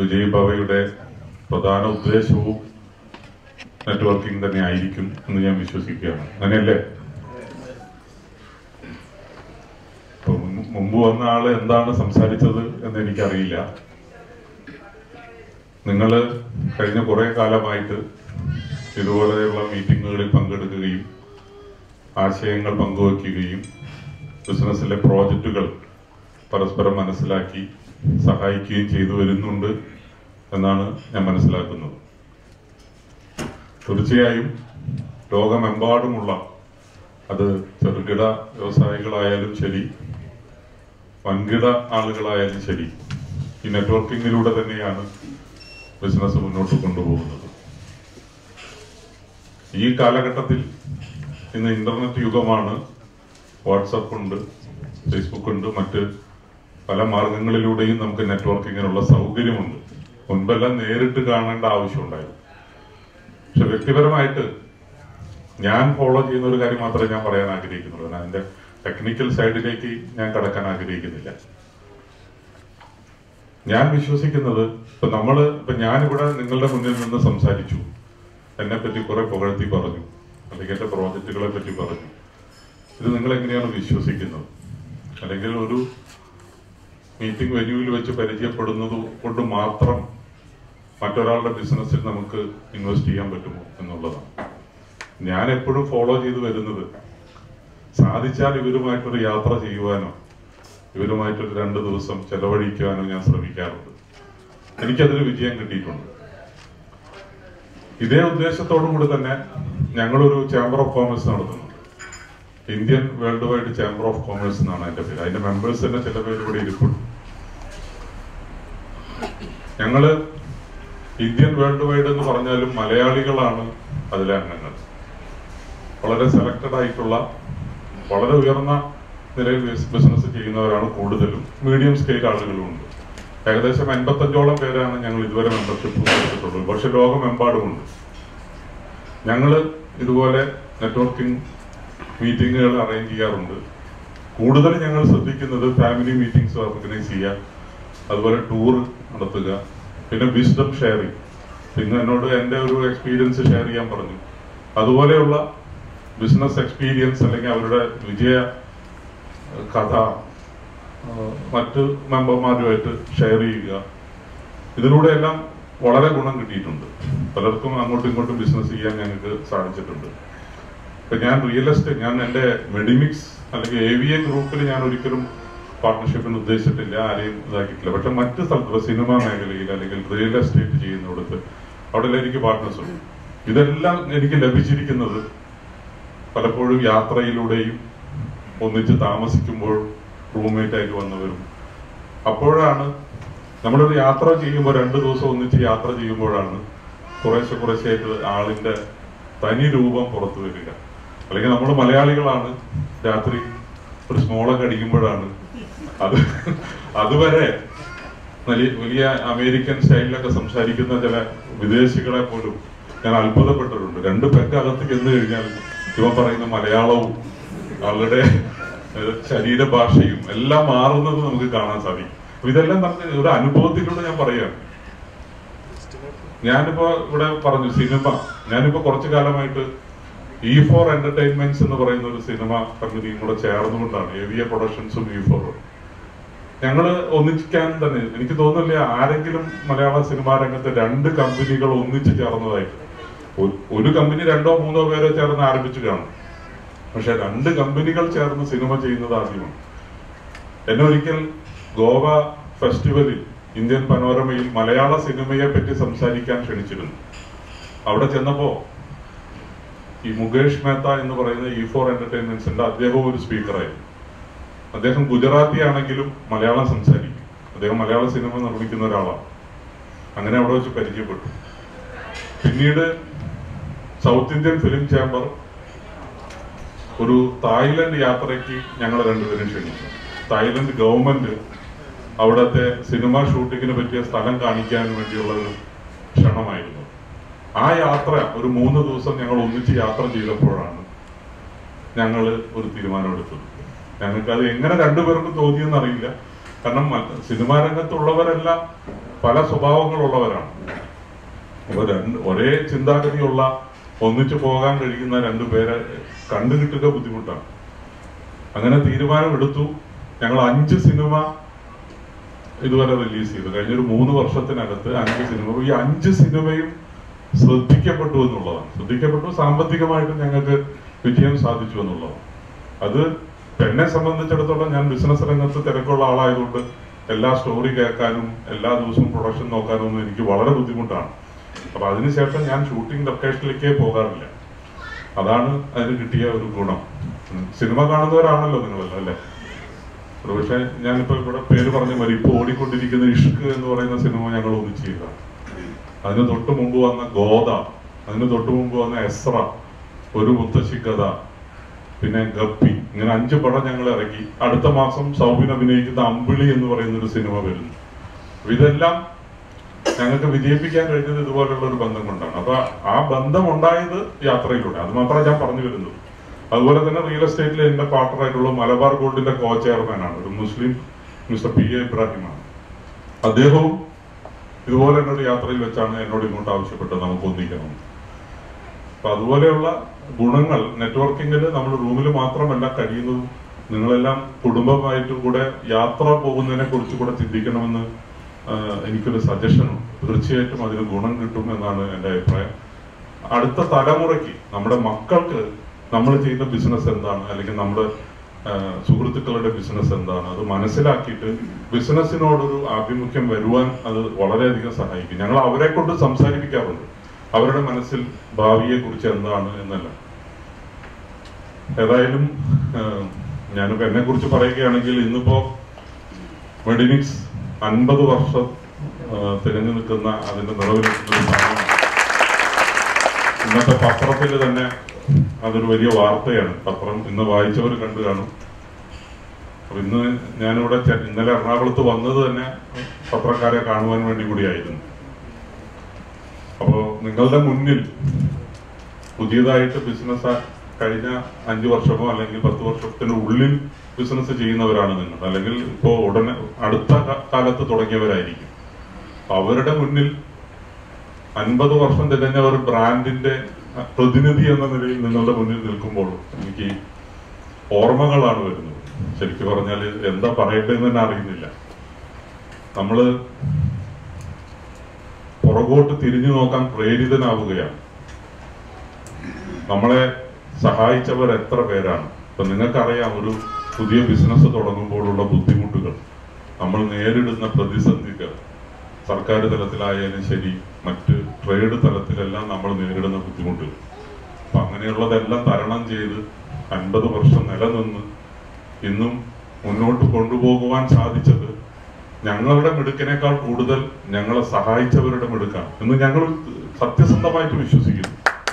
വിജയ് ഭവയുടെ പ്രധാന ഉദ്ദേശവും നെറ്റ്വർക്കിംഗ് തന്നെ ആയിരിക്കും എന്ന് ഞാൻ വിശ്വസിക്കുകയാണ് അങ്ങനെയല്ലേ ഇപ്പൊ മുൻ- മുമ്പ് വന്ന ആള് എന്താണ് സംസാരിച്ചത് എന്ന് എനിക്കറിയില്ല നിങ്ങൾ കഴിഞ്ഞ കുറെ കാലമായിട്ട് ഇതുപോലെയുള്ള മീറ്റിങ്ങുകളിൽ പങ്കെടുക്കുകയും ആശയങ്ങൾ പങ്കുവയ്ക്കുകയും ബിസിനസ്സിലെ പ്രോജക്റ്റുകൾ പരസ്പരം മനസ്സിലാക്കി സഹായിക്കുകയും ചെയ്തു വരുന്നുണ്ട് എന്നാണ് ഞാൻ മനസ്സിലാക്കുന്നത് തീർച്ചയായും ലോകമെമ്പാടുമുള്ള അത് ചെറുകിട വ്യവസായികളായാലും ശരി വൻകിട ആളുകളായാലും ശരി ഈ നെറ്റ്വർക്കിങ്ങിലൂടെ തന്നെയാണ് ബിസിനസ് മുന്നോട്ട് കൊണ്ടുപോകുന്നത് ഈ കാലഘട്ടത്തിൽ ഇന്ന് ഇന്റർനെറ്റ് യുഗമാണ് വാട്സപ്പ് ഉണ്ട് ഫേസ്ബുക്ക് ഉണ്ട് മറ്റ് പല മാർഗങ്ങളിലൂടെയും നമുക്ക് നെറ്റ്വർക്കിങ്ങിനുള്ള സൗകര്യമുണ്ട് മുൻപെല്ലാം നേരിട്ട് കാണേണ്ട ആവശ്യമുണ്ടായിരുന്നു പക്ഷെ വ്യക്തിപരമായിട്ട് ഞാൻ ഫോളോ ചെയ്യുന്ന ഒരു കാര്യം മാത്രമേ ഞാൻ പറയാൻ ആഗ്രഹിക്കുന്നുള്ളൂ ഞാൻ അതിന്റെ ടെക്നിക്കൽ സൈഡിലേക്ക് ഞാൻ കടക്കാൻ ആഗ്രഹിക്കുന്നില്ല ഞാൻ വിശ്വസിക്കുന്നത് ഇപ്പൊ നമ്മള് ഇപ്പൊ ഞാനിവിടെ നിങ്ങളുടെ മുന്നിൽ നിന്ന് സംസാരിച്ചു എന്നെ പറ്റി കുറെ പുകഴ്ത്തി പറഞ്ഞു അല്ലെങ്കിൽ എന്റെ പ്രോജക്റ്റുകളെ പറ്റി പറഞ്ഞു ഇത് നിങ്ങൾ എങ്ങനെയാണ് വിശ്വസിക്കുന്നത് അല്ലെങ്കിൽ ഒരു മീറ്റിംഗ് വെന്യൂവിൽ വെച്ച് പരിചയപ്പെടുന്നത് കൊണ്ട് മാത്രം മറ്റൊരാളുടെ ബിസിനസ്സിൽ നമുക്ക് ഇൻവെസ്റ്റ് ചെയ്യാൻ പറ്റുമോ എന്നുള്ളതാണ് ഞാൻ എപ്പോഴും ഫോളോ ചെയ്തു വരുന്നത് സാധിച്ചാൽ ഇവരുമായിട്ടൊരു യാത്ര ചെയ്യുവാനോ ഇവരുമായിട്ടൊരു രണ്ട് ദിവസം ചെലവഴിക്കുവാനോ ഞാൻ ശ്രമിക്കാറുണ്ട് എനിക്കതിൽ വിജയം കിട്ടിയിട്ടുണ്ട് ഇതേ ഉദ്ദേശത്തോടു കൂടി തന്നെ ഞങ്ങളൊരു ചേംബർ ഓഫ് കോമേഴ്സ് നടത്തുന്നുണ്ട് Indian world wide chamber of commerce എന്നാണ് അതിന്റെ പേര് അതിന്റെ മെമ്പേഴ്സ് തന്നെ ചില പേര് ഇവിടെ ഇരിപ്പുണ്ട് ഞങ്ങള് ഇന്ത്യൻ വേൾഡ് വൈഡ് എന്ന് പറഞ്ഞാലും മലയാളികളാണ് അതിലെ അംഗങ്ങൾ വളരെ സെലക്ടഡ് ആയിട്ടുള്ള വളരെ ഉയർന്ന നിലയിൽ ബിസിനസ് ചെയ്യുന്നവരാണ് കൂടുതലും മീഡിയം സ്കെയിൽ ആളുകളുമുണ്ട് ഏകദേശം എൺപത്തഞ്ചോളം പേരാണ് ഞങ്ങൾ ഇതുവരെ മെമ്പർഷിപ്പ് കൊടുത്തിട്ടുള്ളത് പക്ഷെ ലോകമെമ്പാടുമുണ്ട് ഞങ്ങൾ ഇതുപോലെ നെറ്റ്വർക്കിംഗ് മീറ്റിങ്ങുകൾ അറേഞ്ച് ചെയ്യാറുണ്ട് കൂടുതൽ ഞങ്ങൾ ശ്രദ്ധിക്കുന്നത് ഫാമിലി മീറ്റിംഗ്സ് ഓർഗനൈസ് ചെയ്യുക അതുപോലെ ടൂർ നടത്തുക പിന്നെ വിസ്ഡം ഷെയറിങ് പിന്നെ എന്നോട് എൻ്റെ ഒരു എക്സ്പീരിയൻസ് ഷെയർ ചെയ്യാൻ പറഞ്ഞു അതുപോലെയുള്ള ബിസിനസ് എക്സ്പീരിയൻസ് അല്ലെങ്കിൽ അവരുടെ വിജയ ഏഹ്, കഥ ഏഹ്, മറ്റ് മെമ്പർമാരുമായിട്ട് ഷെയർ ചെയ്യുക ഇതിലൂടെയെല്ലാം വളരെ ഗുണം കിട്ടിയിട്ടുണ്ട് പലർക്കും അങ്ങോട്ടും ഇങ്ങോട്ടും ബിസിനസ് ചെയ്യാൻ ഞങ്ങൾക്ക് സാധിച്ചിട്ടുണ്ട് ഇപ്പൊ ഞാൻ റിയൽ എസ്റ്റേറ്റ് ഞാൻ എന്റെ മെഡിമിക്സ് അല്ലെങ്കിൽ എ വി എ ഗ്രൂപ്പിൽ ഞാൻ ഒരിക്കലും പാർട്ട്ണർഷിപ്പിന് ഉദ്ദേശിച്ചിട്ടില്ല ആരെയും ഇതാക്കിയിട്ടില്ല പക്ഷെ മറ്റ് സ്ഥലത്ത് ഇപ്പൊ സിനിമ മേഖലയിൽ അല്ലെങ്കിൽ റിയൽ എസ്റ്റേറ്റ് ചെയ്യുന്നിടത്ത് അവിടെ എല്ലാം എനിക്ക് പാർട്ട്നേഴ്സ് ഉണ്ട് ഇതെല്ലാം എനിക്ക് ലഭിച്ചിരിക്കുന്നത് പലപ്പോഴും യാത്രയിലൂടെയും ഒന്നിച്ച് താമസിക്കുമ്പോൾ റൂംമേറ്റ് ആയിട്ട് വന്നവരും അപ്പോഴാണ് നമ്മളൊരു യാത്ര ചെയ്യുമ്പോൾ രണ്ടു ദിവസം ഒന്നിച്ച് യാത്ര ചെയ്യുമ്പോഴാണ് കുറേശ്ശെ കുറേശ്ശെയായിട്ട് ആളിന്റെ തനി രൂപം പുറത്തു വരിക അല്ലെങ്കിൽ നമ്മൾ മലയാളികളാണ് രാത്രി ഒരു സ്മോളൊക്കെ അടിക്കുമ്പോഴാണ് അത് അതുവരെ വലിയ വലിയ അമേരിക്കൻ സ്റ്റൈലിലൊക്കെ സംസാരിക്കുന്ന ചില വിദേശികളെ പോലും ഞാൻ അത്ഭുതപ്പെട്ടിട്ടുണ്ട് രണ്ട് പെക്ക് അകത്ത് ചെന്ന് കഴിഞ്ഞാൽ ഇവ പറയുന്ന മലയാളവും അവരുടെ ഏഹ്, ശരീരഭാഷയും എല്ലാം മാറുന്നത് നമുക്ക് കാണാൻ സാധിക്കും അപ്പൊ ഇതെല്ലാം നമുക്ക് ഒരു അനുഭവത്തിലൂടെ ഞാൻ പറയുകയാണ് ഞാനിപ്പോ ഇവിടെ പറഞ്ഞു സിനിമ ഞാനിപ്പോ കുറച്ചു കാലമായിട്ട് ഇ ഫോർ എന്റർടൈൻമെന്റ്സ് എന്ന് പറയുന്ന ഒരു സിനിമ കമ്പനിയും കൂടെ ചേർന്നുകൊണ്ടാണ് എ വി എ പ്രൊഡക്ഷൻസും ഇ ഫോറും ഞങ്ങള് ഒന്നിക്കാൻ തന്നെ എനിക്ക് തോന്നുന്നില്ല ആരെങ്കിലും മലയാള സിനിമാ രംഗത്ത് രണ്ട് കമ്പനികൾ ഒന്നിച്ച് ചേർന്നതായിട്ട് ഒരു- ഒരു കമ്പനി രണ്ടോ മൂന്നോ പേരോ ചേർന്ന് ആരംഭിച്ചു കാണും പക്ഷെ രണ്ട് കമ്പനികൾ ചേർന്ന് സിനിമ ചെയ്യുന്നത് ആദ്യമാണ് എന്നെ ഒരിക്കൽ ഗോവ ഫെസ്റ്റിവലിൽ ഇന്ത്യൻ പനോരമയിൽ മലയാള സിനിമയെ പറ്റി സംസാരിക്കാൻ ക്ഷണിച്ചിരുന്നു അവിടെ ചെന്നപ്പോ ഈ മുകേഷ് മേത്ത എന്ന് പറയുന്ന ഇ ഫോർ എന്റർടൈൻമെന്റ്സിന്റെ അദ്ദേഹവും ഒരു സ്പീക്കറായിരുന്നു അദ്ദേഹം ഗുജറാത്തി ആണെങ്കിലും മലയാളം സംസാരിക്കും അദ്ദേഹം മലയാള സിനിമ നിർമ്മിക്കുന്ന ഒരാളാണ് അങ്ങനെ അവിടെ വെച്ച് പരിചയപ്പെട്ടു പിന്നീട് സൗത്ത് ഇന്ത്യൻ ഫിലിം ചേംബർ ഒരു തായ്ലൻഡ് യാത്രയ്ക്ക് ഞങ്ങൾ രണ്ടുപേരും ക്ഷണിച്ചു തായ്ലൻഡ് ഗവൺമെന്റ് അവിടുത്തെ സിനിമ ഷൂട്ടിങ്ങിന് പറ്റിയ സ്ഥലം കാണിക്കാൻ വേണ്ടിയുള്ള ഒരു ക്ഷണമായിരുന്നു ആ യാത്ര ഒരു മൂന്ന് ദിവസം ഞങ്ങൾ ഒന്നിച്ച് യാത്ര ചെയ്തപ്പോഴാണ് ഞങ്ങൾ ഒരു തീരുമാനമെടുത്തത് ഞങ്ങൾക്ക് അത് എങ്ങനെ രണ്ടുപേർക്കും തോന്നിയെന്ന് അറിയില്ല കാരണം മ- സിനിമാ രംഗത്തുള്ളവരെല്ലാം പല സ്വഭാവങ്ങളുള്ളവരാണ് അപ്പൊ രണ്ട് ഒരേ ചിന്താഗതിയുള്ള ഒന്നിച്ചു പോകാൻ കഴിയുന്ന രണ്ടു പേരെ കണ്ടുകിട്ടുക ബുദ്ധിമുട്ടാണ് അങ്ങനെ തീരുമാനമെടുത്തു ഞങ്ങൾ അഞ്ച് സിനിമ ഇതുവരെ റിലീസ് ചെയ്തു കഴിഞ്ഞൊരു മൂന്ന് വർഷത്തിനകത്ത് അഞ്ച് സിനിമ ഈ അഞ്ച് സിനിമയും ശ്രദ്ധിക്കപ്പെട്ടു എന്നുള്ളതാണ് ശ്രദ്ധിക്കപ്പെട്ടു സാമ്പത്തികമായിട്ടും ഞങ്ങൾക്ക് വിജയം സാധിച്ചു എന്നുള്ളതാണ് അത് എന്നെ സംബന്ധിച്ചിടത്തോളം ഞാൻ ബിസിനസ് രംഗത്ത് തിരക്കുള്ള ആളായതുകൊണ്ട് എല്ലാ സ്റ്റോറി കേൾക്കാനും എല്ലാ ദിവസവും പ്രൊഡക്ഷൻ നോക്കാനും ഒന്നും എനിക്ക് വളരെ ബുദ്ധിമുട്ടാണ് അപ്പൊ അതിനുശേഷം ഞാൻ ഷൂട്ടിംഗ് ലൊക്കേഷനിലേക്കേ പോകാറില്ല അതാണ് അതിന് കിട്ടിയ ഒരു ഗുണം ഉം. സിനിമ കാണുന്നവരാണല്ലോ നിങ്ങളെല്ലാം അല്ലേ ഒരുപക്ഷെ ഞാനിപ്പോ ഇവിടെ പേര് പറഞ്ഞ മതി ഇപ്പൊ ഓടിക്കൊണ്ടിരിക്കുന്ന ഇഷ്ക് എന്ന് പറയുന്ന സിനിമ ഞങ്ങൾ ഒന്നിച്ച് ചെയ്തതാണ് അതിന് തൊട്ട് മുമ്പ് വന്ന ഗോദ അതിന് തൊട്ട് മുമ്പ് വന്ന എസ്ര ഒരു മുത്തശ്ശി കഥ പിന്നെ ഗപ്പി ഇങ്ങനെ അഞ്ച് പടം ഞങ്ങൾ ഇറക്കി അടുത്ത മാസം സൗബിൻ അഭിനയിക്കുന്ന അമ്പിളി എന്ന് പറയുന്ന ഒരു സിനിമ വരുന്നു അപ്പൊ ഇതെല്ലാം ഞങ്ങൾക്ക് വിജയിപ്പിക്കാൻ കഴിഞ്ഞത് ഇതുപോലുള്ള ഒരു ബന്ധം കൊണ്ടാണ് അപ്പൊ ആ ബന്ധം ഉണ്ടായത് യാത്രയിലൂടെ അത് മാത്രമേ ഞാൻ പറഞ്ഞു വരുന്നത് അതുപോലെ തന്നെ റിയൽ എസ്റ്റേറ്റിൽ എന്റെ പാർട്ണറായിട്ടുള്ള മലബാർ ഗോൾഡിന്റെ കോ ചെയർമാനാണ് ഒരു മുസ്ലിം മിസ്റ്റർ പി എ ഇബ്രാഹിമാണ് അദ്ദേഹവും ഇതുപോലെ തന്നെ ഒരു യാത്രയിൽ വെച്ചാണ് എന്നോട് ഇങ്ങോട്ട് ആവശ്യപ്പെട്ടത് നമുക്ക് ഒന്നിക്കണം അപ്പൊ അതുപോലെയുള്ള ഗുണങ്ങൾ നെറ്റ്വർക്കിങ്ങിൽ നമ്മൾ റൂമിൽ മാത്രമല്ല കഴിയുന്നതും നിങ്ങളെല്ലാം കുടുംബമായിട്ടും കൂടെ യാത്ര പോകുന്നതിനെ കുറിച്ച് കൂടെ ചിന്തിക്കണമെന്ന് ആഹ് എനിക്കൊരു സജഷനും തീർച്ചയായിട്ടും അതിന് ഗുണം കിട്ടും എന്നാണ് എൻ്റെ അഭിപ്രായം അടുത്ത തലമുറയ്ക്ക് നമ്മുടെ മക്കൾക്ക് നമ്മൾ ചെയ്യുന്ന ബിസിനസ് എന്താണ് അല്ലെങ്കിൽ നമ്മുടെ ആഹ് സുഹൃത്തുക്കളുടെ ബിസിനസ് എന്താണ് അത് മനസ്സിലാക്കിയിട്ട് ബിസിനസ്സിനോടൊരു ആഭിമുഖ്യം വരുവാൻ അത് വളരെയധികം സഹായിക്കും ഞങ്ങൾ അവരെ കൊണ്ട് സംസാരിപ്പിക്കാറുണ്ട് അവരുടെ മനസ്സിൽ ഭാവിയെ കുറിച്ച് എന്താണ് എന്നല്ല ഏതായാലും ആഹ് ഞാനിപ്പോ എന്നെ കുറിച്ച് പറയുകയാണെങ്കിൽ ഇന്നിപ്പോ മെഡിനിക്സ് അൻപത് വർഷം ആഹ് തികഞ്ഞു നിൽക്കുന്ന അതിന്റെ നിറവിൽ നിൽക്കുന്ന ഒരു സമയമാണ് ഇന്നത്തെ പത്രത്തിൽ തന്നെ അതൊരു വലിയ വാർത്തയാണ് പത്രം ഇന്ന് വായിച്ചവർ കണ്ടു കാണും അപ്പൊ ഇന്ന് ഞാനിവിടെ ചെ- ഇന്നലെ എറണാകുളത്ത് വന്നത് തന്നെ പത്രക്കാരെ കാണുവാൻ വേണ്ടി കൂടിയായിരുന്നു അപ്പോ നിങ്ങളുടെ മുന്നിൽ പുതിയതായിട്ട് ബിസിനസ് കഴിഞ്ഞ അഞ്ചു വർഷമോ അല്ലെങ്കിൽ പത്ത് വർഷത്തിന് ഉള്ളിൽ ബിസിനസ് ചെയ്യുന്നവരാണ് നിങ്ങൾ അല്ലെങ്കിൽ ഇപ്പോ ഉടനെ അടുത്ത ക- കാലത്ത് തുടങ്ങിയവരായിരിക്കും അപ്പൊ അവരുടെ മുന്നിൽ അൻപത് വർഷം തികഞ്ഞ ഒരു ബ്രാൻഡിന്റെ അഹ്, പ്രതിനിധി എന്ന നിലയിൽ നിങ്ങളുടെ മുന്നിൽ നിൽക്കുമ്പോൾ എനിക്ക് ഓർമ്മകളാണ് വരുന്നത് ശരിക്കും പറഞ്ഞാൽ എന്താ പറയേണ്ടതെന്ന് തന്നെ അറിയുന്നില്ല നമ്മള് പുറകോട്ട് തിരിഞ്ഞു നോക്കാൻ പ്രേരിതനാവുകയാണ് നമ്മളെ സഹായിച്ചവർ എത്ര പേരാണ് ഇപ്പൊ നിങ്ങൾക്കറിയാം ഒരു പുതിയ ബിസിനസ് തുടങ്ങുമ്പോഴുള്ള ബുദ്ധിമുട്ടുകൾ നമ്മൾ നേരിടുന്ന പ്രതിസന്ധികൾ സർക്കാർ തലത്തിലായാലും ശരി മറ്റ് ട്രേഡ് തലത്തിലെല്ലാം നമ്മൾ നേരിടുന്ന ബുദ്ധിമുട്ടുകൾ അപ്പൊ അങ്ങനെയുള്ളതെല്ലാം തരണം ചെയ്ത് അൻപത് വർഷം നിലനിന്ന് ഇന്നും മുന്നോട്ട് കൊണ്ടുപോകുവാൻ സാധിച്ചത് ഞങ്ങളുടെ മിടുക്കിനേക്കാൾ കൂടുതൽ ഞങ്ങളെ സഹായിച്ചവരുടെ മിടുക്കാണ് എന്ന് ഞങ്ങൾ സത്യസന്ധമായിട്ട് വിശ്വസിക്കുന്നു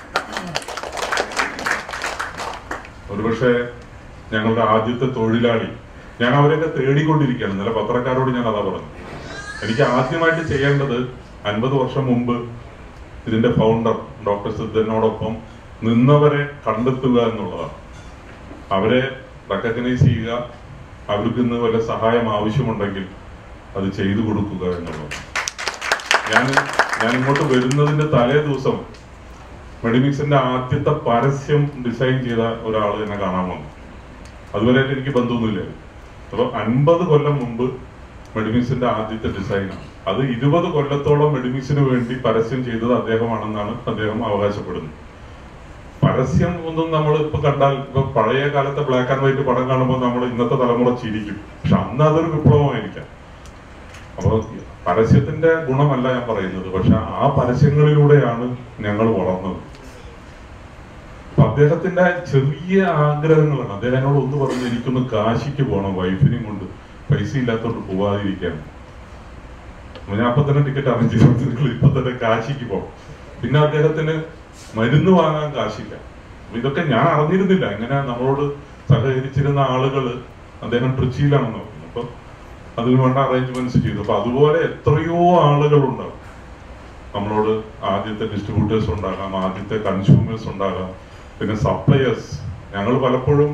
ഒരുപക്ഷെ ഞങ്ങളുടെ ആദ്യത്തെ തൊഴിലാളി ഞാൻ അവരെയൊക്കെ തേടിക്കൊണ്ടിരിക്കുകയാണ് ഇന്നലെ പത്രക്കാരോട് ഞാൻ അതാ പറഞ്ഞു എനിക്ക് ആദ്യമായിട്ട് ചെയ്യേണ്ടത് അൻപത് വർഷം മുമ്പ് ഇതിന്റെ ഫൗണ്ടർ ഡോക്ടർ സിദ്ധനോടൊപ്പം നിന്നവരെ കണ്ടെത്തുക എന്നുള്ളതാണ് അവരെ റെക്കഗ്നൈസ് ചെയ്യുക അവർക്ക് ഇന്ന് വല്ല സഹായം ആവശ്യമുണ്ടെങ്കിൽ അത് ചെയ്തു കൊടുക്കുക എന്നുള്ളത് ഞാൻ ഞാൻ ഇങ്ങോട്ട് വരുന്നതിന്റെ തലേ ദിവസം മെഡിമിക്സിന്റെ ആദ്യത്തെ പരസ്യം ഡിസൈൻ ചെയ്ത ഒരാൾ എന്നെ കാണാൻ വന്നു അതുവരെ എനിക്ക് ബന്ധമൊന്നുമില്ല അപ്പൊ അൻപത് കൊല്ലം മുമ്പ് മെഡിമിക്സിന്റെ ആദ്യത്തെ ഡിസൈനാണ് അത് ഇരുപത് കൊല്ലത്തോളം മെഡിമിക്സിന് വേണ്ടി പരസ്യം ചെയ്തത് അദ്ദേഹമാണെന്നാണ് അദ്ദേഹം അവകാശപ്പെടുന്നത് പരസ്യം ഒന്നും നമ്മൾ ഇപ്പൊ കണ്ടാൽ ഇപ്പൊ പഴയ കാലത്തെ ബ്ലാക്ക് ആൻഡ് വൈറ്റ് പടം കാണുമ്പോൾ നമ്മൾ ഇന്നത്തെ തലമുറ ചിരിക്കും പക്ഷെ അന്ന് അതൊരു വിപ്ലവമായിരിക്കാം അപ്പൊ പരസ്യത്തിന്റെ ഗുണമല്ല ഞാൻ പറയുന്നത് പക്ഷെ ആ പരസ്യങ്ങളിലൂടെയാണ് ഞങ്ങൾ വളർന്നത് അപ്പൊ അദ്ദേഹത്തിന്റെ ചെറിയ ആഗ്രഹങ്ങളാണ് അദ്ദേഹം എന്നോട് ഒന്ന് പറഞ്ഞു എനിക്കൊന്ന് കാശിക്ക് പോകണം വൈഫിനെയും കൊണ്ട് പൈസ ഇല്ലാത്തോണ്ട് പോവാതിരിക്കാൻ അപ്പൊ ഞാൻ അപ്പൊ തന്നെ ടിക്കറ്റ് അറേഞ്ച് ചെയ്തു നിങ്ങൾ ഇപ്പൊ തന്നെ കാശിക്ക് പോകണം പിന്നെ അദ്ദേഹത്തിന് മരുന്ന് വാങ്ങാൻ കാശില്ല അപ്പൊ ഇതൊക്കെ ഞാൻ അറിഞ്ഞിരുന്നില്ല ഇങ്ങനെ നമ്മളോട് സഹകരിച്ചിരുന്ന ആളുകള് അദ്ദേഹം ട്രിച്ചിയിലാണെന്ന് പറഞ്ഞു അപ്പൊ അതിന് വേണ്ട അറേഞ്ച്മെന്റ്സ് ചെയ്തു അപ്പൊ അതുപോലെ എത്രയോ ആളുകളുണ്ടാവും നമ്മളോട് ആദ്യത്തെ ഡിസ്ട്രിബ്യൂട്ടേഴ്സ് ഉണ്ടാകാം ആദ്യത്തെ കൺസ്യൂമേഴ്സ് ഉണ്ടാകാം പിന്നെ സപ്ലയേഴ്സ് ഞങ്ങൾ പലപ്പോഴും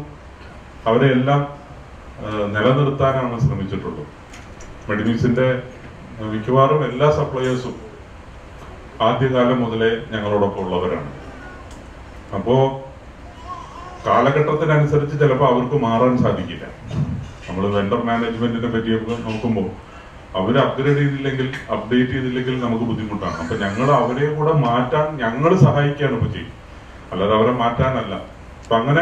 അവരെ എല്ലാം ആ, നിലനിർത്താനാണ് ശ്രമിച്ചിട്ടുള്ളത് മെഡിമിക്സിന്റെ മിക്കവാറും എല്ലാ സപ്ലയേഴ്സും ആദ്യകാലം മുതലേ ഞങ്ങളോടൊപ്പം ഉള്ളവരാണ് അപ്പോ കാലഘട്ടത്തിനനുസരിച്ച് ചിലപ്പോൾ അവർക്ക് മാറാൻ സാധിക്കില്ല നമ്മൾ വെണ്ടർ മാനേജ്മെന്റിനെ പറ്റിയൊക്കെ നോക്കുമ്പോൾ അവർ അപ്ഗ്രേഡ് ചെയ്തില്ലെങ്കിൽ അപ്ഡേറ്റ് ചെയ്തില്ലെങ്കിൽ നമുക്ക് ബുദ്ധിമുട്ടാണ് അപ്പൊ ഞങ്ങൾ അവരെ കൂടെ മാറ്റാൻ ഞങ്ങൾ സഹായിക്കുകയാണ് ഇപ്പൊ ചെയ്യും അല്ലാതെ അവരെ മാറ്റാനല്ല അപ്പൊ അങ്ങനെ